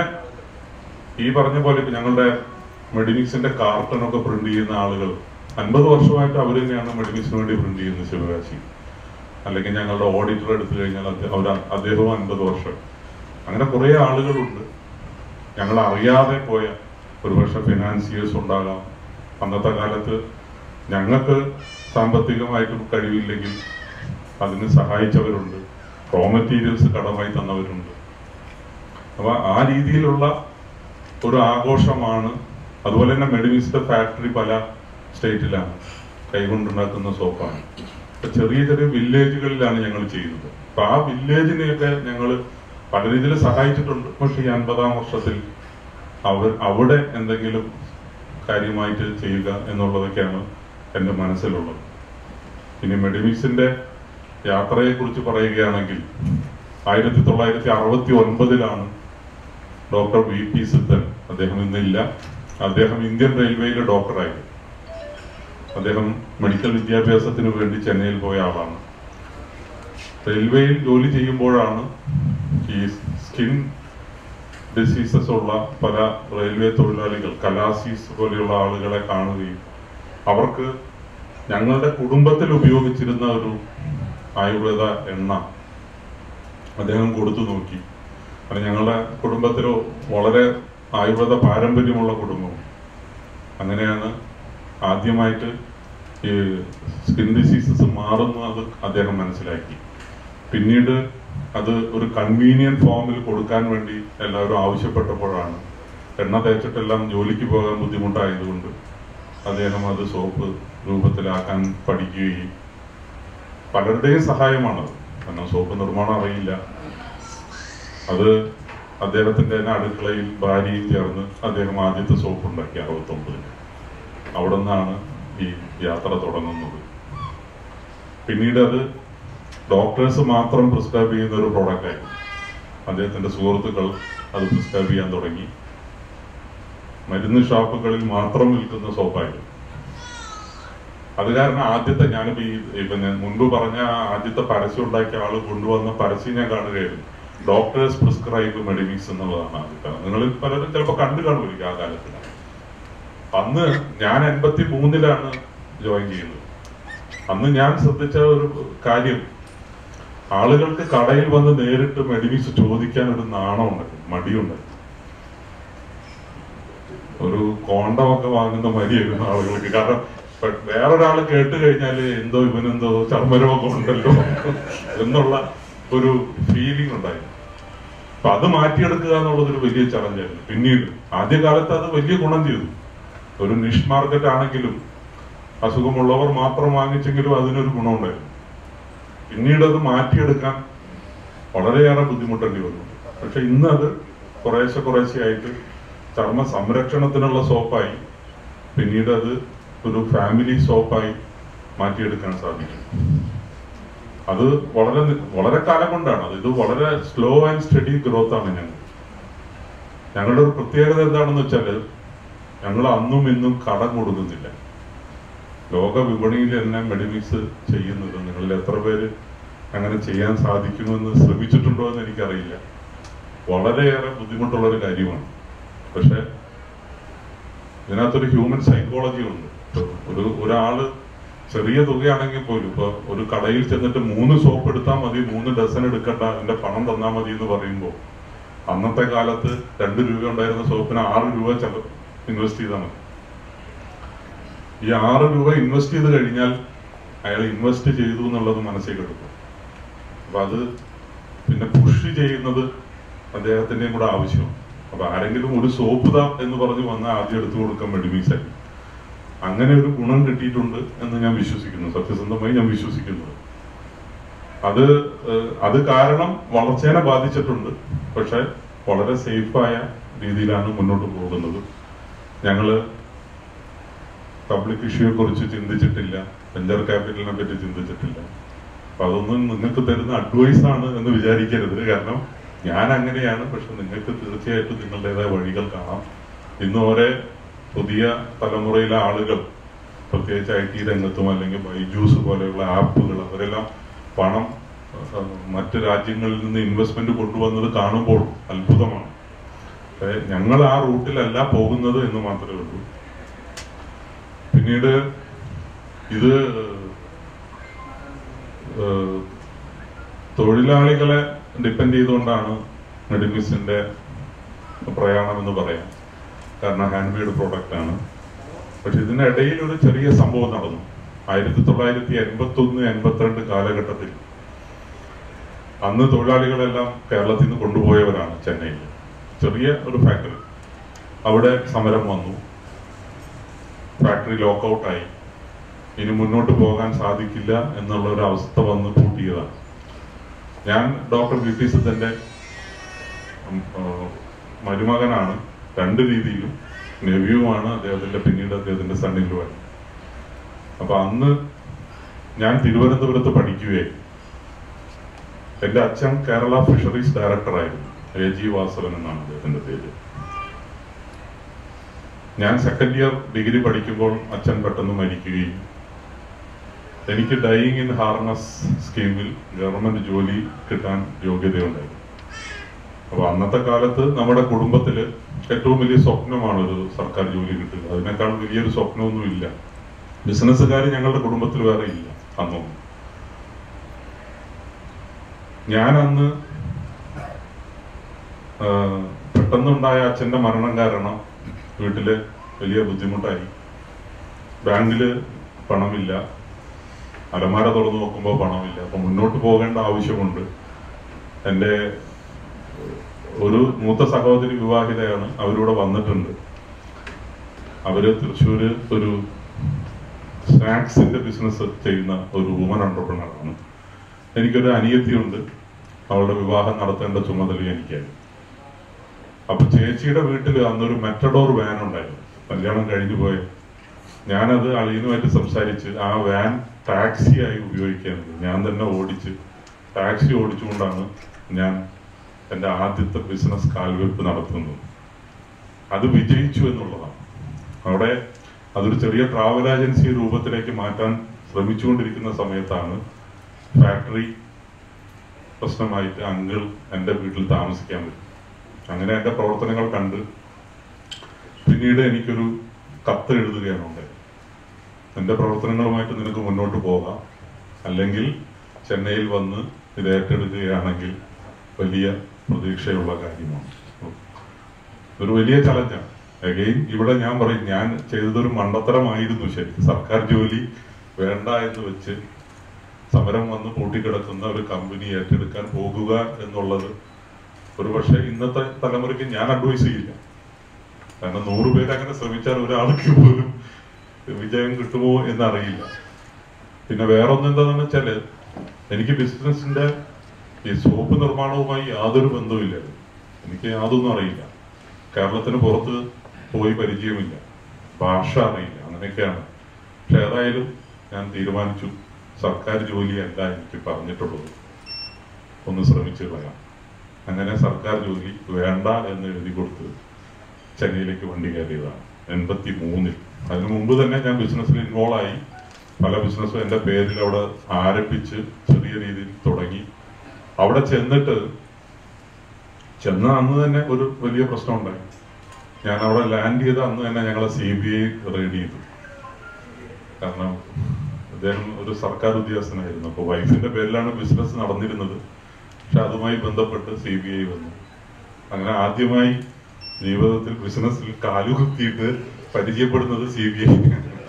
ഈ പറഞ്ഞ പോലെ ഇപ്പൊ ഞങ്ങളുടെ മെഡിമിക്സിന്റെ കാർട്ടനൊക്കെ പ്രിന്റ് ചെയ്യുന്ന ആളുകൾ അൻപത് വർഷമായിട്ട് അവർ തന്നെയാണ് മെഡിമിക്സിന് വേണ്ടി പ്രിന്റ് ചെയ്യുന്നത് ശിവകാശി അല്ലെങ്കിൽ ഞങ്ങളുടെ ഓഡിറ്റർ എടുത്തു കഴിഞ്ഞാൽ അത് അവർ അദ്ദേഹവും അൻപത് വർഷം അങ്ങനെ കുറെ ആളുകളുണ്ട് ഞങ്ങൾ അറിയാതെ പോയ ഒരുപക്ഷെ ഫിനാൻസിയേഴ്സ് ഉണ്ടാകാം അന്നത്തെ കാലത്ത് ഞങ്ങൾക്ക് സാമ്പത്തികമായിട്ട് കഴിവില്ലെങ്കിൽ അതിന് സഹായിച്ചവരുണ്ട് റോ മെറ്റീരിയൽസ് കടമായി തന്നവരുണ്ട് അപ്പൊ ആ രീതിയിലുള്ള ഒരു ആഘോഷമാണ് അതുപോലെ തന്നെ മെഡിമിക്സിന്റെ ഫാക്ടറി പല സ്റ്റേറ്റിലാണ് കൈകൊണ്ടുണ്ടാക്കുന്ന സോപ്പാണ് അപ്പൊ ചെറിയ ചെറിയ വില്ലേജുകളിലാണ് ഞങ്ങൾ ചെയ്യുന്നത് അപ്പൊ ആ വില്ലേജിനെയൊക്കെ ഞങ്ങൾ പല രീതിയിൽ സഹായിച്ചിട്ടുണ്ട് പക്ഷെ ഈ അൻപതാം വർഷത്തിൽ അവർ അവിടെ എന്തെങ്കിലും കാര്യമായിട്ട് ചെയ്യുക എന്നുള്ളതൊക്കെയാണ് എൻ്റെ മനസ്സിലുള്ളത് ഇനി മെഡിമിക്സിന്റെ യാത്രയെ കുറിച്ച് പറയുകയാണെങ്കിൽ ആയിരത്തി തൊള്ളായിരത്തി അറുപത്തി ഒൻപതിലാണ് ഡോക്ടർ വി പി സിദ്ധൻ അദ്ദേഹം ഇന്നില്ല അദ്ദേഹം ഇന്ത്യൻ റെയിൽവേയിലെ ഡോക്ടറായി അദ്ദേഹം മെഡിക്കൽ വിദ്യാഭ്യാസത്തിന് വേണ്ടി ചെന്നൈയിൽ പോയ ആളാണ് റെയിൽവേയിൽ ജോലി ചെയ്യുമ്പോഴാണ് ഈ സ്കിൻ ഡിസീസസ് ഉള്ള പല റെയിൽവേ തൊഴിലാളികൾ കലാസീസ് പോലെയുള്ള ആളുകളെ കാണുകയും അവർക്ക് ഞങ്ങളുടെ കുടുംബത്തിൽ ഉപയോഗിച്ചിരുന്ന ഒരു ആയുർവേദ എണ്ണ അദ്ദേഹം കൊടുത്തു നോക്കി കാരണം ഞങ്ങളുടെ കുടുംബത്തിലോ വളരെ ആയുർവേദ പാരമ്പര്യമുള്ള കുടുംബം അങ്ങനെയാണ് ആദ്യമായിട്ട് ഈ സ്കിൻ ഡിസീസസ് മാറുന്നത് അദ്ദേഹം മനസ്സിലാക്കി പിന്നീട് അത് ഒരു കൺവീനിയന്റ് ഫോമിൽ കൊടുക്കാൻ വേണ്ടി എല്ലാവരും ആവശ്യപ്പെട്ടപ്പോഴാണ് എണ്ണ തേച്ചിട്ടെല്ലാം ജോലിക്ക് പോകാൻ ബുദ്ധിമുട്ടായതുകൊണ്ട് അദ്ദേഹം അത് സോപ്പ് രൂപത്തിലാക്കാൻ പഠിക്കുകയും പലരുടെയും സഹായമാണത് കാരണം സോപ്പ് നിർമ്മാണം അറിയില്ല അത് അദ്ദേഹത്തിന്റെ തന്നെ അടുക്കളയിൽ ഭാര്യയും ചേർന്ന് അദ്ദേഹം ആദ്യത്തെ സോപ്പ് ഉണ്ടാക്കി അറുപത്തി ഒമ്പതിന് അവിടെ നിന്നാണ് ഈ യാത്ര തുടങ്ങുന്നത് പിന്നീട് അത് ഡോക്ടേഴ്സ് മാത്രം പ്രിസ്ക്രൈബ് ചെയ്യുന്ന ഒരു പ്രോഡക്റ്റ് ആയിരുന്നു അദ്ദേഹത്തിന്റെ സുഹൃത്തുക്കൾ അത് പ്രിസ്ക്രൈബ് ചെയ്യാൻ തുടങ്ങി മരുന്ന് ഷോപ്പുകളിൽ മാത്രം വിൽക്കുന്ന സോപ്പായിരുന്നു അത് കാരണം ആദ്യത്തെ ഞാനിപ്പോ ഈ ഇപ്പൊ ഞാൻ മുൻപ് പറഞ്ഞ ആ ആദ്യത്തെ പരസ്യം ഉണ്ടാക്കിയ ആള് കൊണ്ടുവന്ന പരസ്യം ഞാൻ കാണുകയായിരുന്നു ഡോക്ടേഴ്സ് പ്രിസ്ക്രൈബ് മെഡിമിക്സ് എന്നുള്ളതാണ് ആദ്യത്തെ നിങ്ങളിൽ പലരും ചിലപ്പോൾ കണ്ടു കാണുമായിരിക്കും ആ കാലത്ത് അന്ന് ഞാൻ എൺപത്തി മൂന്നിലാണ് ജോയിൻ ചെയ്യുന്നത് അന്ന് ഞാൻ ശ്രദ്ധിച്ച ഒരു കാര്യം ആളുകൾക്ക് കടയിൽ വന്ന് നേരിട്ട് മെഡിമിക്സ് ചോദിക്കാൻ ഒരു നാണമുണ്ട് മടിയുണ്ട് ഒരു കോണ്ടമൊക്കെ വാങ്ങുന്ന മടിയായിരുന്നു ആളുകൾക്ക് കാരണം ഇപ്പൊ വേറൊരാൾ കേട്ട് കഴിഞ്ഞാല് എന്തോ ഇവനെന്തോ ചർമ്മരോഗം ഉണ്ടല്ലോ എന്നുള്ള ഒരു ഫീലിംഗ് ഉണ്ടായിരുന്നു അപ്പൊ അത് മാറ്റിയെടുക്കുക എന്നുള്ളത് ഒരു വലിയ ചലഞ്ചായിരുന്നു പിന്നീട് ആദ്യകാലത്ത് അത് വലിയ ഗുണം ചെയ്തു ഒരു നിഷ് മാർക്കറ്റ് ആണെങ്കിലും അസുഖമുള്ളവർ മാത്രം വാങ്ങിച്ചെങ്കിലും അതിനൊരു ഗുണമുണ്ടായിരുന്നു പിന്നീട് അത് മാറ്റിയെടുക്കാൻ വളരെയേറെ ബുദ്ധിമുട്ടേണ്ടി വന്നു പക്ഷെ ഇന്ന് അത് കുറേശ്ശെ കുറേശ്ശെ ആയിട്ട് ചർമ്മ സംരക്ഷണത്തിനുള്ള സോപ്പായി പിന്നീട് അത് ഒരു ഫാമിലി സോപ്പായി മാറ്റിയെടുക്കാൻ സാധിക്കും അത് വളരെ നി- വളരെ കാലം കൊണ്ടാണ് അത് ഇത് വളരെ സ്ലോ ആൻഡ് സ്റ്റഡി ഗ്രോത്ത് ആണ് ഞങ്ങൾ ഞങ്ങളുടെ ഒരു പ്രത്യേകത എന്താണെന്ന് വെച്ചാല് ഞങ്ങൾ അന്നും ഇന്നും കടം കൊടുക്കുന്നില്ല ലോക വിപണിയിൽ തന്നെ മെഡിമിക്സ് ചെയ്യുന്നത് നിങ്ങളിൽ എത്ര പേര് അങ്ങനെ ചെയ്യാൻ സാധിക്കുമെന്ന് ശ്രമിച്ചിട്ടുണ്ടോ എന്ന് എനിക്കറിയില്ല വളരെയേറെ ബുദ്ധിമുട്ടുള്ള ഒരു കാര്യമാണ് പക്ഷെ ഇതിനകത്തൊരു ഹ്യൂമൻ സൈക്കോളജി ഉണ്ട് ഇപ്പൊ ഒരു ഒരാള് ചെറിയ തുകയാണെങ്കിൽ പോലും ഇപ്പൊ ഒരു കടയിൽ ചെന്നിട്ട് മൂന്ന് സോപ്പ് എടുത്താൽ മതി മൂന്ന് ഡസൻ എടുക്കണ്ട എന്റെ പണം തന്നാൽ മതി എന്ന് പറയുമ്പോൾ അന്നത്തെ കാലത്ത് രണ്ട് രൂപ ഉണ്ടായിരുന്ന സോപ്പിന് ആറ് രൂപ ചെല ഇൻവെസ്റ്റ് ചെയ്താൽ മതി ഈ ആറ് രൂപ ഇൻവെസ്റ്റ് ചെയ്ത് കഴിഞ്ഞാൽ അയാൾ ഇൻവെസ്റ്റ് ചെയ്തു എന്നുള്ളത് മനസ്സിൽ കിടക്കും അപ്പൊ അത് പിന്നെ പുഷ് ചെയ്യുന്നത് അദ്ദേഹത്തിന്റെയും കൂടെ ആവശ്യമാണ് അപ്പൊ ആരെങ്കിലും ഒരു സോപ്പ് താ എന്ന് പറഞ്ഞ് വന്നാൽ ആദ്യം എടുത്തു കൊടുക്കാൻ മെഡിമിക്സ് ആയിരിക്കും അങ്ങനെ ഒരു ഗുണം കിട്ടിയിട്ടുണ്ട് എന്ന് ഞാൻ വിശ്വസിക്കുന്നു സത്യസന്ധമായി ഞാൻ വിശ്വസിക്കുന്നത് അത് ഏഹ്, അത് കാരണം വളർച്ചേനെ ബാധിച്ചിട്ടുണ്ട് പക്ഷെ വളരെ സേഫായ രീതിയിലാണ് മുന്നോട്ട് പോകുന്നത് ഞങ്ങള് പബ്ലിക് ഇഷ്യൂയെ കുറിച്ച് ചിന്തിച്ചിട്ടില്ല വെഞ്ചർ ക്യാപിറ്റലിനെ പറ്റി ചിന്തിച്ചിട്ടില്ല അപ്പൊ അതൊന്നും നിങ്ങൾക്ക് തരുന്ന അഡ്വൈസ് ആണ് എന്ന് വിചാരിക്കരുത് കാരണം ഞാൻ അങ്ങനെയാണ് പക്ഷെ നിങ്ങൾക്ക് തീർച്ചയായിട്ടും നിങ്ങളുടേതായ വഴികൾ കാണാം ഇന്ന് വരെ പുതിയ തലമുറയിലെ ആളുകൾ പ്രത്യേകിച്ച് ഐ ടി രംഗത്തും അല്ലെങ്കിൽ ബൈജൂസ് പോലെയുള്ള ആപ്പുകൾ അവരെല്ലാം പണം അഹ്, മറ്റ് രാജ്യങ്ങളിൽ നിന്ന് ഇൻവെസ്റ്റ്മെന്റ് കൊണ്ടുവന്നത് കാണുമ്പോൾ അത്ഭുതമാണ് പക്ഷേ ഞങ്ങൾ ആ റൂട്ടിലല്ല പോകുന്നത് എന്ന് മാത്രമേ ഉള്ളൂ പിന്നീട് ഇത് ഏഹ്, തൊഴിലാളികളെ ഡിപ്പെൻഡ് ചെയ്തുകൊണ്ടാണ് മെഡിമിസിന്റെ പ്രയാണം എന്ന് പറയാം കാരണം ഹാൻഡ് മെയ്ഡ് പ്രോഡക്റ്റ് ആണ് പക്ഷെ ഇതിനിടയിൽ ഒരു ചെറിയ സംഭവം നടന്നു ആയിരത്തി തൊള്ളായിരത്തി എൺപത്തി ഒന്ന് എൺപത്തിരണ്ട് കാലഘട്ടത്തിൽ അന്ന് തൊഴിലാളികളെല്ലാം കേരളത്തിൽ നിന്ന് കൊണ്ടുപോയവരാണ് ചെന്നൈയിൽ ചെറിയ ഒരു ഫാക്ടറി അവിടെ സമരം വന്നു ഫാക്ടറി ലോക്കൗട്ടായി ഇനി മുന്നോട്ട് പോകാൻ സാധിക്കില്ല എന്നുള്ള ഒരു അവസ്ഥ വന്ന് പൂട്ടിയതാണ് ഞാൻ ഡോക്ടർ വി ടി സിദ്ധന്റെ ഉം, ആ, മരുമകനാണ് രണ്ട് രീതിയിലും നെവ്യുമാണ് അദ്ദേഹത്തിന്റെ പിന്നീട് അദ്ദേഹത്തിന്റെ സണ്ണിലുമാണ് അപ്പൊ അന്ന് ഞാൻ തിരുവനന്തപുരത്ത് പഠിക്കുകയായി എന്റെ അച്ഛൻ കേരള ഫിഷറീസ് ഡയറക്ടറായിരുന്നു എ ജി വാസവൻ എന്നാണ് അദ്ദേഹത്തിന്റെ പേര് ഞാൻ സെക്കൻഡ് ഇയർ ഡിഗ്രി പഠിക്കുമ്പോൾ അച്ഛൻ പെട്ടെന്ന് മരിക്കുകയും എനിക്ക് ഡൈയിങ് ഇൻ ഹാർനസ് സ്കീമിൽ ഗവൺമെന്റ് ജോലി കിട്ടാൻ യോഗ്യതയുണ്ടായിരുന്നു അപ്പൊ അന്നത്തെ കാലത്ത് നമ്മുടെ കുടുംബത്തില് ഏറ്റവും വലിയ സ്വപ്നമാണ് ഒരു സർക്കാർ ജോലി കിട്ടുക അതിനേക്കാൾ വലിയൊരു സ്വപ്നമൊന്നും ഇല്ല ബിസിനസ്സുകാർ ഞങ്ങളുടെ കുടുംബത്തിൽ വേറെ ഇല്ല അന്നൊന്നും ഞാൻ അന്ന് ആ, പെട്ടെന്നുണ്ടായ അച്ഛന്റെ മരണം കാരണം വീട്ടില് വലിയ ബുദ്ധിമുട്ടായി ബാങ്കില് പണമില്ല അലമാര തുറന്നു നോക്കുമ്പോൾ പണമില്ല അപ്പൊ മുന്നോട്ട് പോകേണ്ട ആവശ്യമുണ്ട് എൻ്റെ ഒരു മൂത്ത സഹോദരി വിവാഹിതയാണ് അവരിവിടെ വന്നിട്ടുണ്ട് അവര് തൃശ്ശൂര് ഒരു സ്നാക്സിന്റെ ബിസിനസ് ചെയ്യുന്ന ഒരു വുമൺ ആണ് എനിക്കൊരു അനിയത്തിയുണ്ട് അവളുടെ വിവാഹം നടത്തേണ്ട ചുമതല എനിക്കായി അപ്പൊ ചേച്ചിയുടെ വീട്ടിൽ അന്നൊരു മെറ്റഡോർ വാൻ ഉണ്ടായിരുന്നു കല്യാണം കഴിഞ്ഞു പോയ ഞാനത് അളിയനുമായിട്ട് സംസാരിച്ച് ആ വാൻ ടാക്സിയായി ഉപയോഗിക്കാൻ ഞാൻ തന്നെ ഓടിച്ച് ടാക്സി ഓടിച്ചുകൊണ്ടാണ് ഞാൻ എൻ്റെ ആദ്യത്തെ ബിസിനസ് കാൽവെപ്പ് നടത്തുന്നത് അത് വിജയിച്ചു എന്നുള്ളതാണ് അവിടെ അതൊരു ചെറിയ ട്രാവൽ ഏജൻസി രൂപത്തിലേക്ക് മാറ്റാൻ ശ്രമിച്ചുകൊണ്ടിരിക്കുന്ന സമയത്താണ് ഫാക്ടറി പ്രശ്നമായിട്ട് അങ്കിൾ എൻ്റെ വീട്ടിൽ താമസിക്കാൻ വരും അങ്ങനെ എൻ്റെ പ്രവർത്തനങ്ങൾ കണ്ട് പിന്നീട് എനിക്കൊരു കത്ത് എഴുതുകയാണ് ഉണ്ടായത് എൻ്റെ പ്രവർത്തനങ്ങളുമായിട്ട് നിനക്ക് മുന്നോട്ട് പോകാം അല്ലെങ്കിൽ ചെന്നൈയിൽ വന്ന് ഇത് ഏറ്റെടുക്കുകയാണെങ്കിൽ വലിയ പ്രതീക്ഷയുള്ള കാര്യമാണ് ഒരു വലിയ ചലഞ്ചാണ് അഗെയിൻ ഇവിടെ ഞാൻ പറയും ഞാൻ ചെയ്തതൊരു മണ്ടത്തരമായിരുന്നു ശരി സർക്കാർ ജോലി വേണ്ട എന്ന് വെച്ച് സമരം വന്ന് പൂട്ടിക്കിടക്കുന്ന ഒരു കമ്പനി ഏറ്റെടുക്കാൻ പോകുക എന്നുള്ളത് ഒരു പക്ഷേ ഇന്നത്തെ തലമുറയ്ക്ക് ഞാൻ അഡ്വൈസ് ചെയ്യില്ല കാരണം നൂറ് പേര് അങ്ങനെ ശ്രമിച്ചാൽ ഒരാൾക്ക് പോലും വിജയം കിട്ടുമോ എന്നറിയില്ല പിന്നെ വേറൊന്ന് എന്താണെന്ന് വെച്ചാല് എനിക്ക് ബിസിനസിന്റെ ഈ സോപ്പ് നിർമ്മാണവുമായി യാതൊരു ബന്ധവുമില്ല എനിക്ക് യാതൊന്നും അറിയില്ല കേരളത്തിന് പുറത്ത് പോയി പരിചയമില്ല ഭാഷ അറിയില്ല അങ്ങനെയൊക്കെയാണ് പക്ഷെ ഏതായാലും ഞാൻ തീരുമാനിച്ചു സർക്കാർ ജോലിയല്ല എനിക്ക് പറഞ്ഞിട്ടുള്ളത് ഒന്ന് ശ്രമിച്ചു കളയാം അങ്ങനെ സർക്കാർ ജോലി വേണ്ട എന്ന് എഴുതി കൊടുത്ത് ചെന്നൈയിലേക്ക് വണ്ടി കയറിയതാണ് എൺപത്തി മൂന്നിൽ അതിനു മുമ്പ് തന്നെ ഞാൻ ബിസിനസ്സിൽ ഇൻവോൾവ് ആയി പല ബിസിനസ്സും എൻ്റെ പേരിൽ അവിടെ ആരംഭിച്ച് ചെറിയ രീതിയിൽ തുടങ്ങി അവിടെ ചെന്നിട്ട് ചെന്ന അന്ന് തന്നെ ഒരു വലിയ പ്രശ്നം ഉണ്ടായി ഞാൻ അവിടെ ലാൻഡ് ചെയ്ത അന്ന് തന്നെ ഞങ്ങളെ സി ബി ഐ റെയ്ഡ് ചെയ്തു കാരണം അദ്ദേഹം ഒരു സർക്കാർ ഉദ്യോഗസ്ഥനായിരുന്നു അപ്പൊ വൈഫിന്റെ പേരിലാണ് ബിസിനസ് നടന്നിരുന്നത് പക്ഷെ അതുമായി ബന്ധപ്പെട്ട് സി ബി ഐ വന്നു അങ്ങനെ ആദ്യമായി ജീവിതത്തിൽ ബിസിനസ്സിൽ കാലുകുത്തിയിട്ട് പരിചയപ്പെടുന്നത് സി ബി ഐ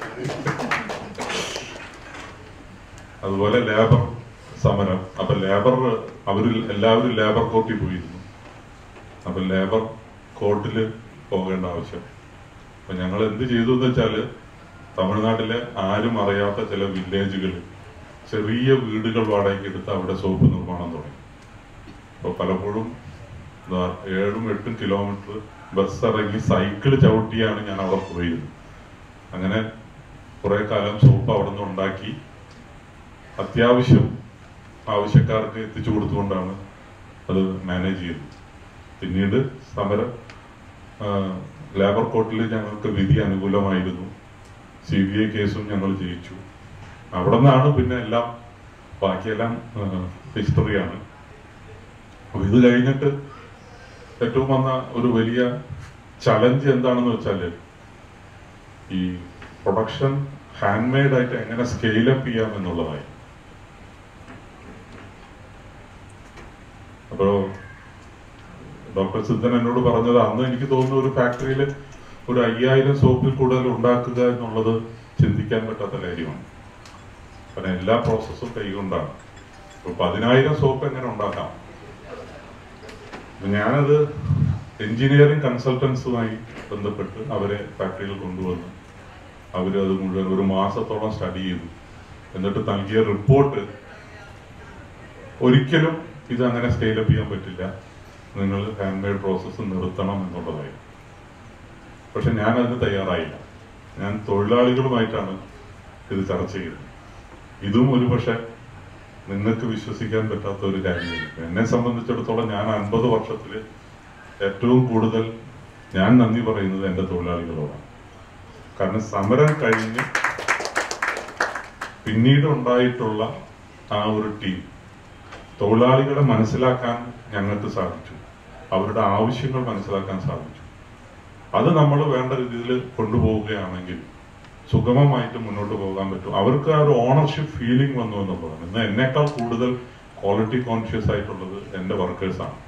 അതുപോലെ ലേബർ സമരം അപ്പൊ ലേബർ അവരിൽ എല്ലാവരും ലേബർ കോർട്ടിൽ പോയിരുന്നു അപ്പൊ ലേബർ കോർട്ടിൽ പോകേണ്ട ആവശ്യം അപ്പൊ ഞങ്ങൾ എന്ത് ചെയ്തു എന്ന് വെച്ചാല് തമിഴ്നാട്ടിലെ ആരും അറിയാത്ത ചില വില്ലേജുകളിൽ ചെറിയ വീടുകൾ വാടകയ്ക്ക് എടുത്ത് അവിടെ സോപ്പ് നിർമ്മാണം തുടങ്ങി അപ്പൊ പലപ്പോഴും എന്താ ഏഴും എട്ടും കിലോമീറ്റർ ബസ് ഇറങ്ങി സൈക്കിൾ ചവിട്ടിയാണ് ഞാൻ അവിടെ പോയിരുന്നത് അങ്ങനെ കുറെ കാലം സോപ്പ് അവിടെ നിന്ന് ഉണ്ടാക്കി അത്യാവശ്യം ആവശ്യക്കാർക്ക് എത്തിച്ചു കൊടുത്തുകൊണ്ടാണ് അത് മാനേജ് ചെയ്തത് പിന്നീട് സമരം ലേബർ കോർട്ടിൽ ഞങ്ങൾക്ക് വിധി അനുകൂലമായിരുന്നു സി ബി ഐ കേസും ഞങ്ങൾ ജയിച്ചു അവിടെ നിന്നാണ് പിന്നെ എല്ലാം ബാക്കിയെല്ലാം ഹിസ്റ്ററിയാണ് അപ്പൊ ഇത് കഴിഞ്ഞിട്ട് ഏറ്റവും വന്ന ഒരു വലിയ ചലഞ്ച് എന്താണെന്ന് വെച്ചാല് ഈ പ്രൊഡക്ഷൻ ഹാൻഡ് മെയ്ഡ് ആയിട്ട് എങ്ങനെ സ്കെയിലപ്പ് ചെയ്യാം എന്നുള്ളതായി അപ്പോ ഡോക്ടർ സിദ്ധൻ എന്നോട് പറഞ്ഞത് അന്ന് എനിക്ക് തോന്നുന്നു ഒരു ഫാക്ടറിയിൽ ഒരു അയ്യായിരം സോപ്പിൽ കൂടുതൽ ഉണ്ടാക്കുക എന്നുള്ളത് ചിന്തിക്കാൻ പറ്റാത്ത കാര്യമാണ് കാരണം എല്ലാ പ്രോസസ്സും കൈകൊണ്ടാണ് ഇപ്പൊ പതിനായിരം സോപ്പ് എങ്ങനെ ഉണ്ടാക്കാം അപ്പൊ ഞാനത് എഞ്ചിനീയറിംഗ് കൺസൾട്ടൻസുമായി ബന്ധപ്പെട്ട് അവരെ ഫാക്ടറിയിൽ കൊണ്ടുവന്ന് അവരത് മുഴുവൻ ഒരു മാസത്തോളം സ്റ്റഡി ചെയ്തു എന്നിട്ട് നൽകിയ റിപ്പോർട്ട് ഒരിക്കലും ഇത് അങ്ങനെ സ്കെയിലപ്പ് ചെയ്യാൻ പറ്റില്ല നിങ്ങൾ ഹാൻഡ് മെയ്ഡ് പ്രോസസ്സ് നിർത്തണം എന്നുള്ളതായി പക്ഷെ ഞാൻ അതിന് തയ്യാറായില്ല ഞാൻ തൊഴിലാളികളുമായിട്ടാണ് ഇത് ചർച്ച ചെയ്തത് ഇതും ഒരു പക്ഷെ നിങ്ങൾക്ക് വിശ്വസിക്കാൻ പറ്റാത്ത ഒരു കാര്യമായിരിക്കും എന്നെ സംബന്ധിച്ചിടത്തോളം ഞാൻ അൻപത് വർഷത്തില് ഏറ്റവും കൂടുതൽ ഞാൻ നന്ദി പറയുന്നത് എന്റെ തൊഴിലാളികളോടാണ് കാരണം സമരം കഴിഞ്ഞ് പിന്നീട് ഉണ്ടായിട്ടുള്ള ആ ഒരു ടീം തൊഴിലാളികളെ മനസ്സിലാക്കാൻ ഞങ്ങൾക്ക് സാധിച്ചു അവരുടെ ആവശ്യങ്ങൾ മനസ്സിലാക്കാൻ സാധിച്ചു അത് നമ്മൾ വേണ്ട രീതിയിൽ കൊണ്ടുപോവുകയാണെങ്കിൽ സുഗമമായിട്ട് മുന്നോട്ട് പോകാൻ പറ്റും അവർക്ക് ആ ഒരു ഓണർഷിപ്പ് ഫീലിംഗ് വന്നു എന്നുള്ളതാണ് ഇന്ന് എന്നേക്കാൾ കൂടുതൽ ക്വാളിറ്റി കോൺഷ്യസ് ആയിട്ടുള്ളത് എന്റെ വർക്കേഴ്സാണ്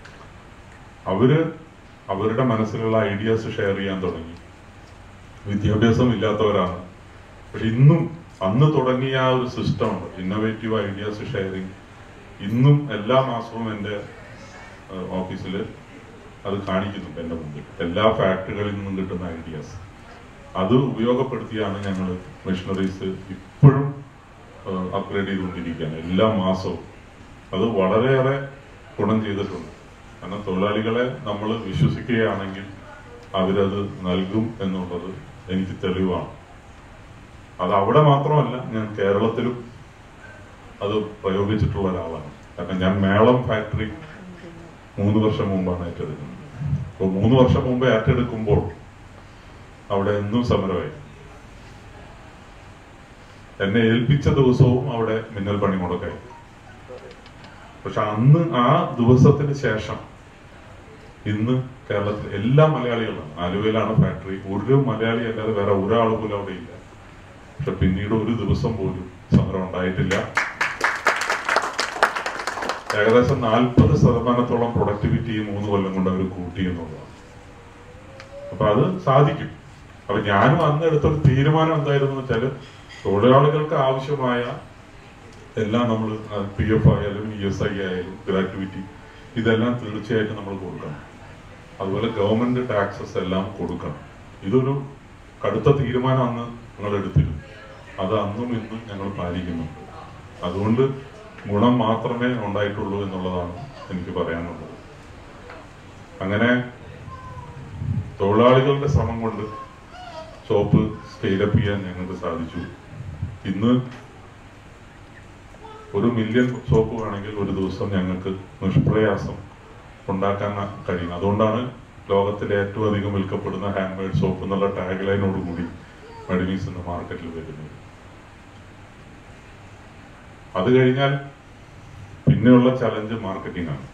അവര് അവരുടെ മനസ്സിലുള്ള ഐഡിയാസ് ഷെയർ ചെയ്യാൻ തുടങ്ങി വിദ്യാഭ്യാസം ഇല്ലാത്തവരാണ് പക്ഷെ ഇന്നും അന്ന് തുടങ്ങിയ ആ ഒരു സിസ്റ്റം ഉണ്ട് ഇന്നോവേറ്റീവ് ഐഡിയാസ് ഷെയറിങ് ഇന്നും എല്ലാ മാസവും എൻ്റെ ഓഫീസിൽ അത് കാണിക്കുന്നുണ്ട് എൻ്റെ മുമ്പിൽ എല്ലാ ഫാക്ടറികളിൽ നിന്നും കിട്ടുന്ന ഐഡിയാസ് അത് ഉപയോഗപ്പെടുത്തിയാണ് ഞങ്ങൾ മെഷീനറീസ് ഇപ്പോഴും അപ്ഗ്രേഡ് ചെയ്തുകൊണ്ടിരിക്കുകയാണ് എല്ലാ മാസവും അത് വളരെയേറെ ഗുണം ചെയ്തിട്ടുണ്ട് കാരണം തൊഴിലാളികളെ നമ്മൾ വിശ്വസിക്കുകയാണെങ്കിൽ അവരത് നൽകും എന്നുള്ളത് എനിക്ക് തെളിവാണ് അത് അവിടെ മാത്രമല്ല ഞാൻ കേരളത്തിലും അത് പ്രയോഗിച്ചിട്ടുള്ള ഒരാളാണ് കാരണം ഞാൻ മേളം ഫാക്ടറി മൂന്ന് വർഷം മുമ്പാണ് ഏറ്റെടുക്കുന്നത് അപ്പോൾ മൂന്ന് വർഷം മുമ്പ് ഏറ്റെടുക്കുമ്പോൾ അവിടെ എന്നും സമരമായി എന്നെ ഏൽപ്പിച്ച ദിവസവും അവിടെ മിന്നൽ പണി മുടക്കായി പക്ഷെ അന്ന് ആ ദിവസത്തിന് ശേഷം ഇന്ന് കേരളത്തിൽ എല്ലാ മലയാളികളാണ് ആലുവയിലാണ് ഫാക്ടറി ഒരു മലയാളി അല്ലാതെ വേറെ ഒരാൾ പോലും അവിടെ ഇല്ല പക്ഷെ പിന്നീട് ഒരു ദിവസം പോലും സമരം ഉണ്ടായിട്ടില്ല ഏകദേശം നാൽപ്പത് ശതമാനത്തോളം പ്രൊഡക്ടിവിറ്റി ഈ മൂന്ന് കൊല്ലം കൊണ്ട് അവർ കൂട്ടി എന്നുള്ളതാണ് അപ്പൊ അത് സാധിക്കും അപ്പൊ ഞാനും അന്ന് എടുത്തൊരു തീരുമാനം എന്തായിരുന്നു വെച്ചാല് തൊഴിലാളികൾക്ക് ആവശ്യമായ എല്ലാം നമ്മൾ പി എഫ് ആയാലും ഇ എസ് ഐ ആയാലും ഗ്രാറ്റുവിറ്റി ഇതെല്ലാം തീർച്ചയായിട്ടും നമ്മൾ കൊടുക്കണം അതുപോലെ ഗവൺമെന്റ് ടാക്സസ് എല്ലാം കൊടുക്കണം ഇതൊരു കടുത്ത തീരുമാനം അന്ന് ഞങ്ങൾ എടുത്തിരുന്നു അത് അന്നും ഇന്നും ഞങ്ങൾ പാലിക്കുന്നുണ്ട് അതുകൊണ്ട് ഗുണം മാത്രമേ ഉണ്ടായിട്ടുള്ളൂ എന്നുള്ളതാണ് എനിക്ക് പറയാനുള്ളത് അങ്ങനെ തൊഴിലാളികളുടെ ശ്രമം കൊണ്ട് ഷോപ്പ് സ്കെയിലപ്പ് ചെയ്യാൻ ഞങ്ങൾക്ക് സാധിച്ചു ഇന്ന് ഒരു മില്യൺ സോപ്പ് വേണമെങ്കിൽ ഒരു ദിവസം ഞങ്ങൾക്ക് നിഷ്പ്രയാസം ഉണ്ടാക്കാൻ കഴിയും അതുകൊണ്ടാണ് ലോകത്തിലെ ഏറ്റവും അധികം വിൽക്കപ്പെടുന്ന ഹാൻഡ് മെയ്ഡ് സോപ്പ് എന്നുള്ള ടാഗ് ലൈനോട് കൂടി മെഡിമീസ് എന്ന മാർക്കറ്റിൽ വരുന്നത് അത് കഴിഞ്ഞാൽ പിന്നെയുള്ള ചലഞ്ച് മാർക്കറ്റിംഗ് ആണ്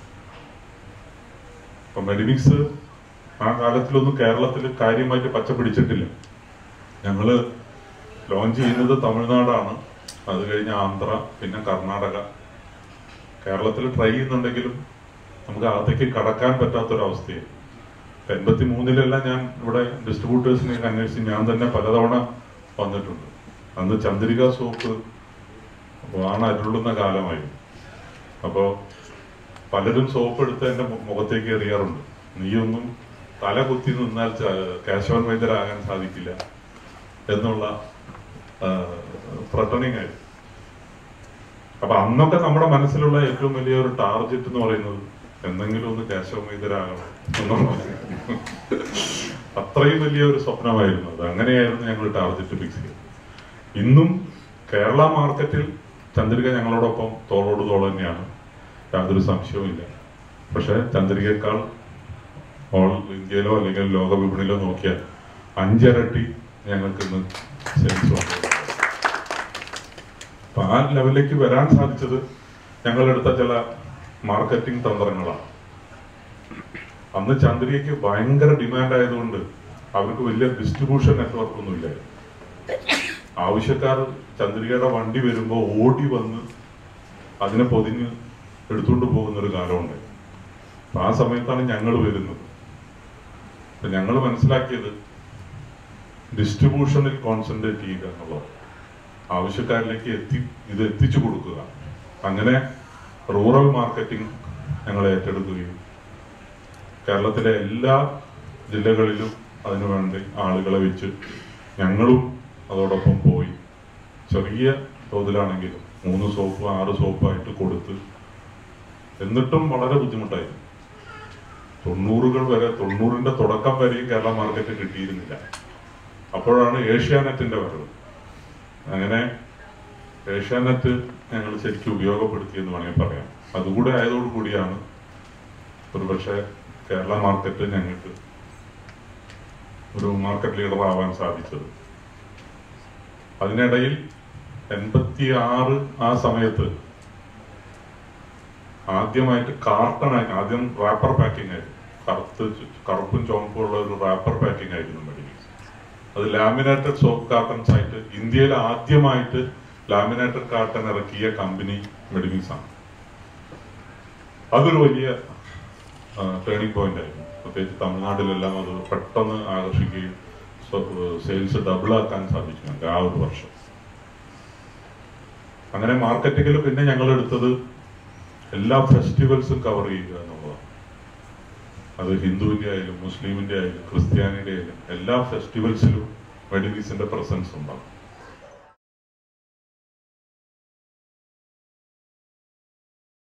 അപ്പൊ മെഡിമിക്സ് ആ കാലത്തിലൊന്നും കേരളത്തിൽ കാര്യമായിട്ട് പച്ച പിടിച്ചിട്ടില്ല ഞങ്ങള് ലോഞ്ച് ചെയ്യുന്നത് തമിഴ്നാടാണ് അത് കഴിഞ്ഞ് ആന്ധ്ര പിന്നെ കർണാടക കേരളത്തിൽ ട്രൈ ചെയ്യുന്നുണ്ടെങ്കിലും നമുക്ക് അകത്തേക്ക് കടക്കാൻ പറ്റാത്തൊരവസ്ഥയായി എൺപത്തി മൂന്നിലെല്ലാം ഞാൻ ഇവിടെ ഡിസ്ട്രിബ്യൂട്ടേഴ്സിനെ അന്വേഷിച്ച് ഞാൻ തന്നെ പലതവണ വന്നിട്ടുണ്ട് അന്ന് ചന്ദ്രിക സോപ്പ് വാണ അരുളുന്ന കാലമായിരുന്നു അപ്പോ പലരും സോപ്പ് എടുത്ത് എന്റെ മു- മുഖത്തേക്ക് എറിയാറുണ്ട് നീയൊന്നും തല കുത്തി നിന്നാൽ ച- കേശവൻ വൈദ്യരാകാൻ സാധിക്കില്ല എന്നുള്ള ത്രട്ടണിങ് ആയിരുന്നു അപ്പൊ അന്നൊക്കെ നമ്മുടെ മനസ്സിലുള്ള ഏറ്റവും വലിയ ഒരു ടാർഗറ്റ് എന്ന് പറയുന്നത് എന്തെങ്കിലും ഒന്ന് കേശവമൈതരാകണം എന്നുള്ള അത്രയും വലിയ ഒരു സ്വപ്നമായിരുന്നു അത് അങ്ങനെയായിരുന്നു ഞങ്ങൾ ടാർഗറ്റ് ഫിക്സ് ചെയ്തത് ഇന്നും കേരള മാർക്കറ്റിൽ ചന്ദ്രിക ഞങ്ങളോടൊപ്പം തോളോട് തോൾ തന്നെയാണ് യാതൊരു സംശയവുമില്ല പക്ഷെ ചന്ദ്രികയേക്കാൾ ഓൾ ഇന്ത്യയിലോ അല്ലെങ്കിൽ ലോക വിപണിയിലോ നോക്കിയാൽ അഞ്ചിരട്ടി ഞങ്ങൾക്ക് ഇന്ന് സെയിൽസ് വന്നു അപ്പൊ ആ ലെവലിലേക്ക് വരാൻ സാധിച്ചത് ഞങ്ങളെടുത്ത ചില മാർക്കറ്റിംഗ് തന്ത്രങ്ങളാണ് അന്ന് ചന്ദ്രികയ്ക്ക് ഭയങ്കര ഡിമാൻഡ് ആയതുകൊണ്ട് അവർക്ക് വലിയ ഡിസ്ട്രിബ്യൂഷൻ നെറ്റ്വർക്ക് ഒന്നും ഇല്ലായിരുന്നു ആവശ്യക്കാർ ചന്ദ്രികയുടെ വണ്ടി വരുമ്പോൾ ഓടി വന്ന് അതിനെ പൊതിഞ്ഞ് എടുത്തുകൊണ്ട് പോകുന്ന ഒരു കാലമുണ്ട് അപ്പൊ ആ സമയത്താണ് ഞങ്ങൾ വരുന്നത് അപ്പൊ ഞങ്ങൾ മനസ്സിലാക്കിയത് ഡിസ്ട്രിബ്യൂഷനിൽ കോൺസെൻട്രേറ്റ് ചെയ്യുക എന്നുള്ളത് ആവശ്യക്കാരിലേക്ക് എത്തി ഇത് എത്തിച്ചു കൊടുക്കുക അങ്ങനെ റൂറൽ മാർക്കറ്റിംഗ് ഞങ്ങൾ ഏറ്റെടുക്കുകയും കേരളത്തിലെ എല്ലാ ജില്ലകളിലും അതിനുവേണ്ടി ആളുകളെ വെച്ച് ഞങ്ങളും അതോടൊപ്പം പോയി ചെറിയ തോതിലാണെങ്കിലും മൂന്ന് സോപ്പ് ആറ് സോപ്പായിട്ട് കൊടുത്ത് എന്നിട്ടും വളരെ ബുദ്ധിമുട്ടായിരുന്നു തൊണ്ണൂറുകൾ വരെ തൊണ്ണൂറിന്റെ തുടക്കം വരെയും കേരള മാർക്കറ്റ് കിട്ടിയിരുന്നില്ല അപ്പോഴാണ് ഏഷ്യാനെറ്റിന്റെ വരവ് അങ്ങനെ ഏഷ്യാനെറ്റ് ഞങ്ങൾ ശരിക്കും ഉപയോഗപ്പെടുത്തിയെന്ന് വേണമെങ്കിൽ പറയാം അതുകൂടെ ആയതോടുകൂടിയാണ് ഒരുപക്ഷെ കേരള മാർക്കറ്റ് ഞങ്ങൾക്ക് ഒരു മാർക്കറ്റ് ലീഡർ ആവാൻ സാധിച്ചത് അതിനിടയിൽ എൺപത്തി ആറ് ആ സമയത്ത് ആദ്യമായിട്ട് കാർട്ടണായി ആദ്യം റാപ്പർ പാക്കിംഗ് ആയിരുന്നു കറുത്ത് ചു- കറുപ്പും ചുവപ്പും ഉള്ള ഒരു റാപ്പർ പാക്കിംഗ് ആയിരുന്നു മെഡിമിക്സ് അത് ലാമിനേറ്റഡ് സോപ്പ് കാർട്ടൺസ് ആയിട്ട് ഇന്ത്യയിൽ ആദ്യമായിട്ട് ലാമിനേറ്റഡ് കാർട്ടൺ ഇറക്കിയ കമ്പനി മെഡിമിക്സ് ആണ് അതൊരു വലിയ ടേണിംഗ് പോയിന്റ് ആയിരുന്നു പ്രത്യേകിച്ച് തമിഴ്നാട്ടിലെല്ലാം അത് പെട്ടെന്ന് ആകർഷിക്കുകയും സെയിൽസ് ഡബിൾ ആക്കാൻ സാധിച്ചു ഞങ്ങൾക്ക് ആ ഒരു വർഷം അങ്ങനെ മാർക്കറ്റിങ്ങിൽ പിന്നെ ഞങ്ങൾ എടുത്തത് എല്ലാ ഫെസ്റ്റിവൽസും കവർ ചെയ്യുക എന്നുള്ളതാണ് അത് ഹിന്ദുവിന്റെ ആയാലും മുസ്ലിമിന്റെ ആയാലും ക്രിസ്ത്യാനിയുടെ ആയാലും എല്ലാ ഫെസ്റ്റിവൽസിലും മെഡിമീസിന്റെ പ്രസൻസ് ഉണ്ടാവും